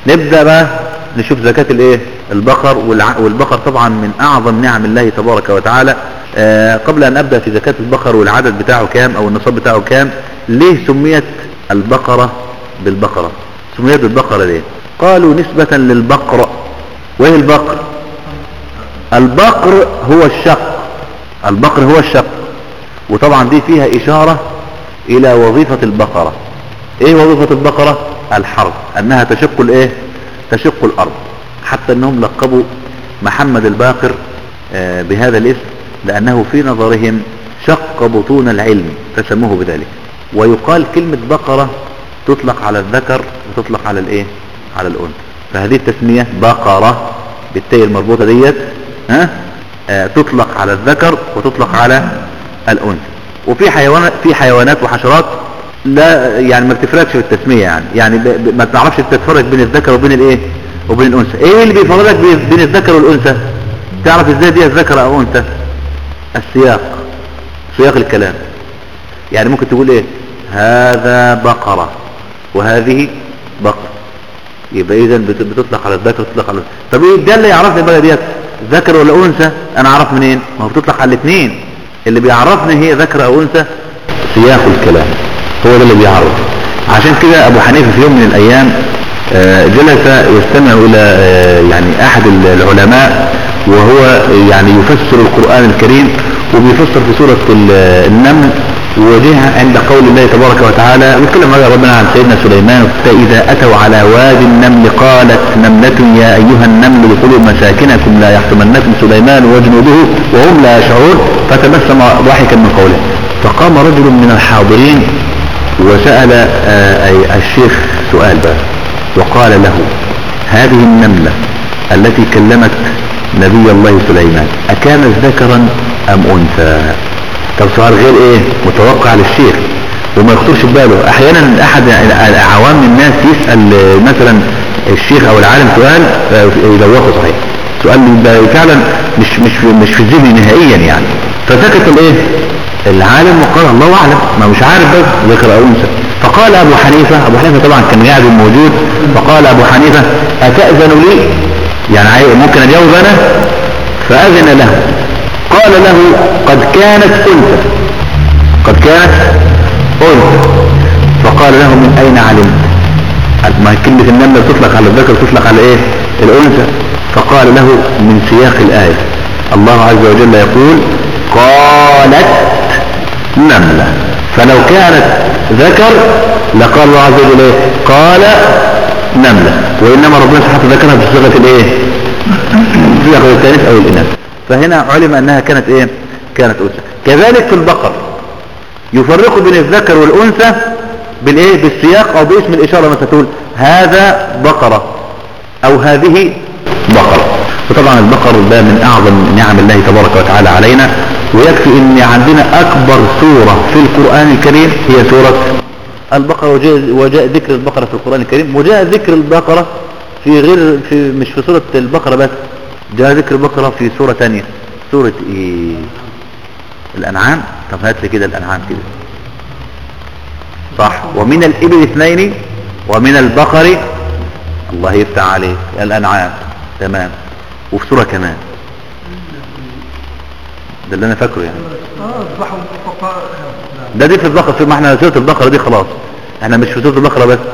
نبدأ بقى نشوف زكاة الايه البقر والع... والبقر طبعا من اعظم نعم الله تبارك وتعالى آه قبل ان ابدأ في زكاة البقر والعدد بتاعه كام او النصاب بتاعه كام ليه سميت البقرة بالبقرة سميت بالبقرة ليه قالوا نسبة للبقر وايه البقر البقر هو الشق البقر هو الشق وطبعا دي فيها اشارة الى وظيفة البقرة ايه وظيفة البقرة الحرب انها تشق الايه تشق الارض حتى انهم لقبوا محمد الباقر آه، بهذا الاسم لانه في نظرهم شق بطون العلم فسموه بذلك ويقال كلمة بقرة تطلق على الذكر وتطلق على الايه على الانثى فهذه التسمية بقرة بالتاء المربوطة ديت ها آه تطلق على الذكر وتطلق على الانثى وفي حيوانات في حيوانات وحشرات لا يعني ما بتفرقش في التسمية يعني يعني ب... ب... ما تعرفش تتفرق بين الذكر وبين الايه وبين الانثى ايه اللي بيفرقك بين الذكر والانثى تعرف ازاي دي الذكر او انثى السياق سياق الكلام يعني ممكن تقول ايه هذا بقرة وهذه بقرة يبقى اذا بتطلق على الذكر وتطلق على طب ايه ده اللي يعرفني بقى ديت ذكر ولا انثى انا اعرف منين ما هو بتطلق على الاثنين اللي بيعرفني هي ذكر او انثى سياق الكلام هو ده اللي بيعرف عشان كده ابو حنيفه في يوم من الايام آه، جلس يستمع الى آه، يعني احد العلماء وهو يعني يفسر القرآن الكريم وبيفسر في سورة النمل وجه عند قول الله تبارك وتعالى نتكلم على ربنا عن سيدنا سليمان فإذا أتوا على وادي النمل قالت نملة يا أيها النمل ادخلوا مساكنكم لا يحطمنكم سليمان وجنوده وهم لا يشعرون فتبسم ضاحكا من قوله فقام رجل من الحاضرين وسأل آه، الشيخ سؤال بقى وقال له هذه النملة التي كلمت نبي الله سليمان أكانت ذكرا أم أنثى طب سؤال غير ايه متوقع للشيخ وما يخطرش باله احيانا احد عوام الناس يسأل مثلا الشيخ او العالم سؤال يدوقه صحيح سؤال فعلا مش مش مش في الذهن نهائيا يعني فسكت الايه العالم وقال الله اعلم ما مش عارف بس ذكر او انثى فقال ابو حنيفة ابو حنيفة طبعا كان قاعد موجود فقال ابو حنيفة اتأذن لي يعني ممكن اجاوب انا فاذن له قال له قد كانت انثى قد كانت انثى فقال له من اين علمت ما كلمة النملة تطلق على الذكر تطلق على ايه الانثى فقال له من سياق الايه الله عز وجل يقول قالت نملة فلو كانت ذكر لقال الله عز وجل ايه قال نملة وإنما ربنا سبحانه ذكرها بصيغة الايه بصيغة الثالث أو الإناث فهنا علم أنها كانت ايه كانت أنثى كذلك في البقر يفرق بين الذكر والأنثى بالايه بالسياق أو باسم الإشارة مثلا تقول هذا بقرة أو هذه بقرة وطبعا البقر ده من أعظم نعم الله تبارك وتعالى علينا ويكفي ان عندنا اكبر سورة في القرآن الكريم هي سورة البقرة وجاء, وجاء ذكر البقرة في القرآن الكريم وجاء ذكر البقرة في غير في مش في سورة البقرة بس جاء ذكر البقرة في سورة تانية سورة ايه الانعام طب هات لي كده الانعام كده صح ومن الابل اثنين ومن البقر الله يفتح عليك الانعام تمام وفي سورة كمان ده اللي انا فاكره يعني ده دي في البقرة في ما احنا سورة البقرة دي خلاص احنا مش في سورة البقرة بس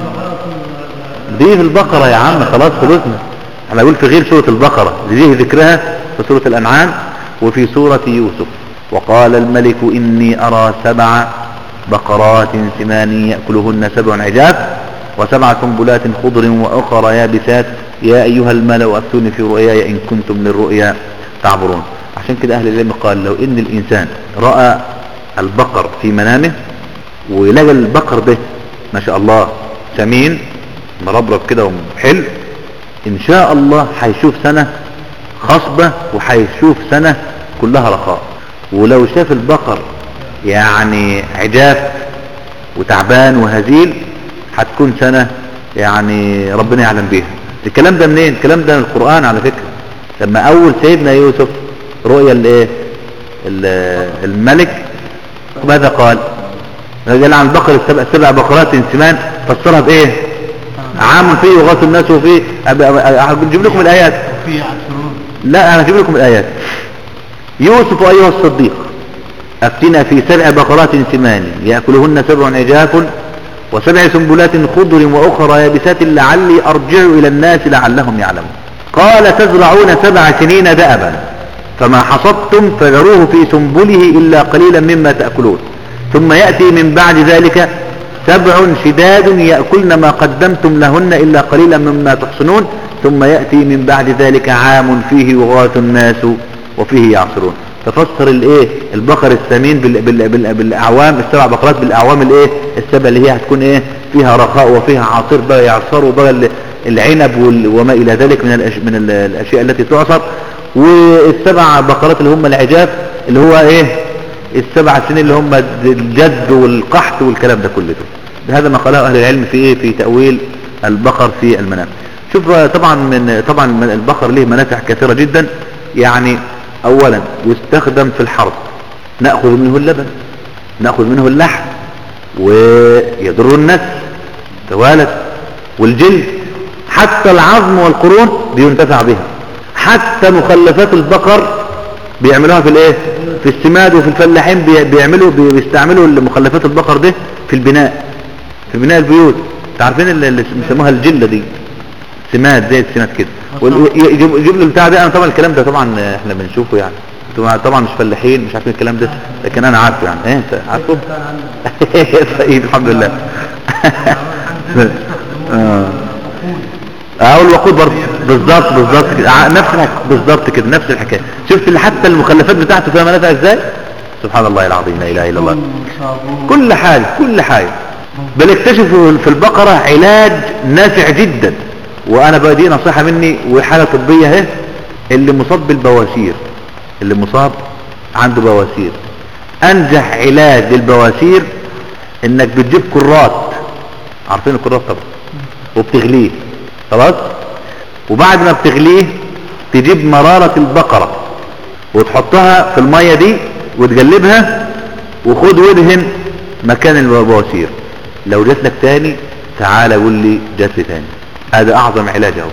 دي في البقرة يا عم خلاص خلصنا احنا نقول في غير سورة البقرة دي ذكرها في سورة الانعام وفي سورة يوسف وقال الملك اني ارى سبع بقرات ثمان يأكلهن سبع عجاف وسبع سنبلات خضر واخر يابسات يا ايها الملأ افتوني في رؤياي ان كنتم للرؤيا تعبرون عشان كده اهل العلم قال لو ان الانسان رأى البقر في منامه ولقى البقر ده ما شاء الله سمين مربرب كده وحلو ان شاء الله هيشوف سنة خصبة وهيشوف سنة كلها رخاء ولو شاف البقر يعني عجاف وتعبان وهزيل هتكون سنة يعني ربنا يعلم بيها الكلام ده منين الكلام ده من القرآن على فكرة لما اول سيدنا يوسف رؤيا الايه الملك ماذا قال قال عن بقر السبع سبع بقرات سمان فسرها بايه عام فيه يغاث الناس وفيه هجيب لكم الآيات في عشرون لا أنا هجيب لكم الآيات يوسف أيها الصديق أفتنا في سبع بقرات سمان يأكلهن سبع عجاف وسبع سنبلات خضر وأخرى يابسات لعلي أرجع إلى الناس لعلهم يعلمون قال تزرعون سبع سنين دأبا فما حصدتم فذروه في سنبله إلا قليلا مما تأكلون ثم يأتي من بعد ذلك سبع شداد يأكلن ما قدمتم لهن إلا قليلا مما تحصنون ثم يأتي من بعد ذلك عام فيه يغاث الناس وفيه يعصرون تفسر الايه البقر الثمين بال بال بال بالاعوام السبع بقرات بالاعوام الايه السبع اللي هي هتكون ايه فيها رخاء وفيها عصير بقى يعصروا بقى العنب وما الى ذلك من الأش من الاشياء التي تعصر والسبع بقرات اللي هم العجاف اللي هو ايه السبع سنين اللي هم الجد والقحط والكلام ده كله هذا ما قاله اهل العلم في ايه في تأويل البقر في المنام شوف طبعا من طبعا من البقر له منافع كثيرة جدا يعني اولا يستخدم في الحرب نأخذ منه اللبن نأخذ منه اللحم ويضر الناس توالت والجلد حتى العظم والقرون بينتفع بها حتى مخلفات البقر بيعملوها في الايه في السماد وفي الفلاحين بيعملوا بيستعملوا مخلفات البقر ده في البناء في بناء البيوت تعرفين اللي بيسموها الجلة دي سماد زي السماد كده يجيب له البتاع ده انا طبعا الكلام ده طبعا احنا بنشوفه يعني طبعا مش فلاحين مش عارفين الكلام ده لكن انا عارفه يعني ايه انت عارفه طيب الحمد لله اه اه الوقود برضه بالظبط بالظبط كده نفس بالظبط كده نفس الحكايه شفت اللي حتى المخلفات بتاعته فيها منافع ازاي سبحان الله العظيم لا اله الا الله كل حاجه كل حاجه بل اكتشفوا في البقره علاج نافع جدا وانا بقى دي نصيحه مني وحاله طبيه اهي اللي مصاب بالبواسير اللي مصاب عنده بواسير انجح علاج للبواسير انك بتجيب كرات عارفين الكرات طبعا وبتغليه خلاص وبعد ما بتغليه تجيب مرارة البقرة وتحطها في المية دي وتقلبها وخد ودهن مكان البواسير لو جات لك تاني تعالى قول لي جات لي تاني هذا اعظم علاج اهو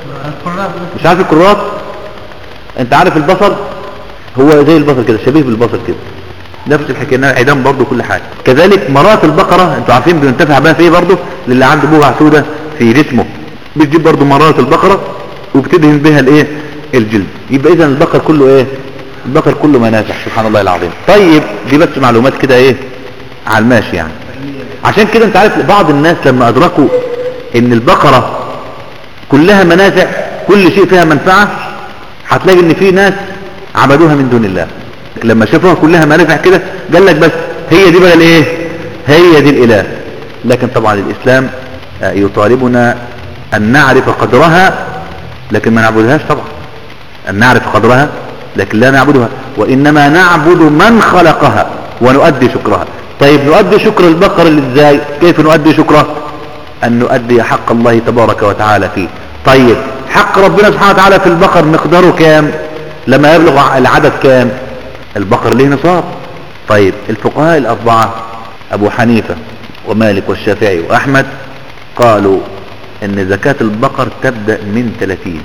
مش عارف الكرات انت عارف البصل هو زي البصل كده شبيه بالبصل كده نفس الحكايه انها عيدان برضه كل حاجه كذلك مرات البقره انتوا عارفين بينتفع بها في ايه برضه للي عنده بوجع سودة في جسمه بتجيب برضه مرات البقره وبتدهن بها الايه الجلد يبقى اذا البقر كله ايه البقر كله منافع سبحان الله العظيم طيب دي بس معلومات كده ايه على الماشي يعني عشان كده انت عارف بعض الناس لما ادركوا ان البقرة كلها منافع كل شيء فيها منفعة هتلاقي ان في ناس عبدوها من دون الله لما شافوها كلها منافع كده قال لك بس هي دي بقى الايه هي دي الاله لكن طبعا الاسلام يطالبنا ان نعرف قدرها لكن ما نعبدهاش طبعا ان نعرف قدرها لكن لا نعبدها وانما نعبد من خلقها ونؤدي شكرها طيب نؤدي شكر البقر ازاي كيف نؤدي شكره ان نؤدي حق الله تبارك وتعالى فيه طيب حق ربنا سبحانه وتعالى في البقر مقداره كام لما يبلغ العدد كام البقر له نصاب طيب الفقهاء الاربعة ابو حنيفة ومالك والشافعي واحمد قالوا ان زكاة البقر تبدأ من 30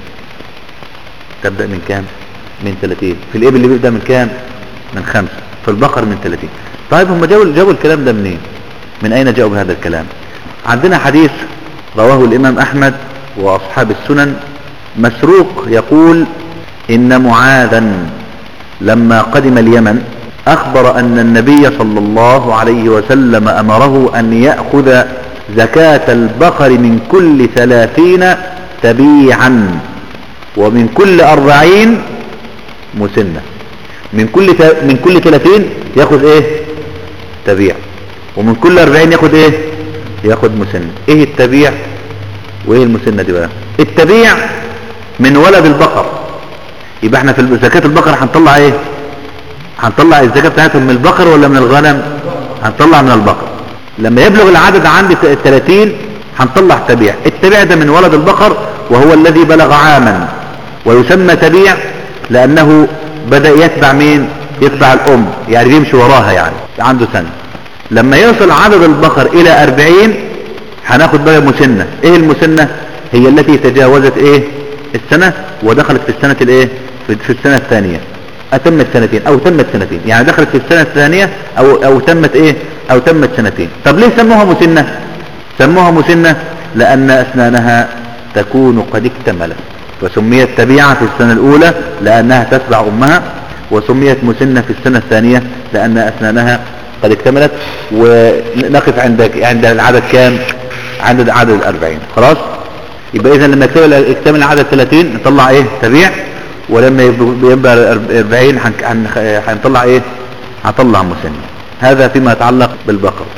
تبدأ من كام من 30 في الابل اللي بيبدأ من كام من خمسة في البقر من 30 طيب هم جابوا جابوا الكلام ده منين من اين جاءوا بهذا الكلام عندنا حديث رواه الامام احمد واصحاب السنن مسروق يقول ان معاذا لما قدم اليمن اخبر ان النبي صلى الله عليه وسلم امره ان يأخذ زكاة البقر من كل ثلاثين تبيعا ومن كل اربعين مسنة من كل من كل ثلاثين ياخذ ايه تبيع ومن كل اربعين ياخذ ايه ياخذ مسنة ايه التبيع وايه المسنة دي بقى التبيع من ولد البقر يبقى احنا في زكاة البقر هنطلع ايه هنطلع الزكاة بتاعتهم من البقر ولا من الغنم هنطلع من البقر لما يبلغ العدد عندي 30 هنطلع تبيع التبيع ده من ولد البقر وهو الذي بلغ عاما ويسمى تبيع لانه بدأ يتبع مين يتبع الام يعني بيمشي وراها يعني عنده سنة لما يصل عدد البقر الى 40 هناخد بقى مسنة ايه المسنة هي التي تجاوزت ايه السنة ودخلت في السنة الايه في في السنة الثانية اتمت سنتين او تمت سنتين يعني دخلت في السنة الثانية او او تمت ايه او تمت سنتين طب ليه سموها مسنة سموها مسنة لان اسنانها تكون قد اكتملت وسميت تبيعة في السنة الاولى لانها تتبع امها وسميت مسنة في السنة الثانية لان اسنانها قد اكتملت ونقف عند عند العدد كام عدد عدد الاربعين خلاص يبقى اذا لما يكتمل يكتمل العدد 30 نطلع ايه تبيع ولما يبقى يبقى 40 هن- هن- هنطلع ايه هنطلع مسنة هذا فيما يتعلق بالبقر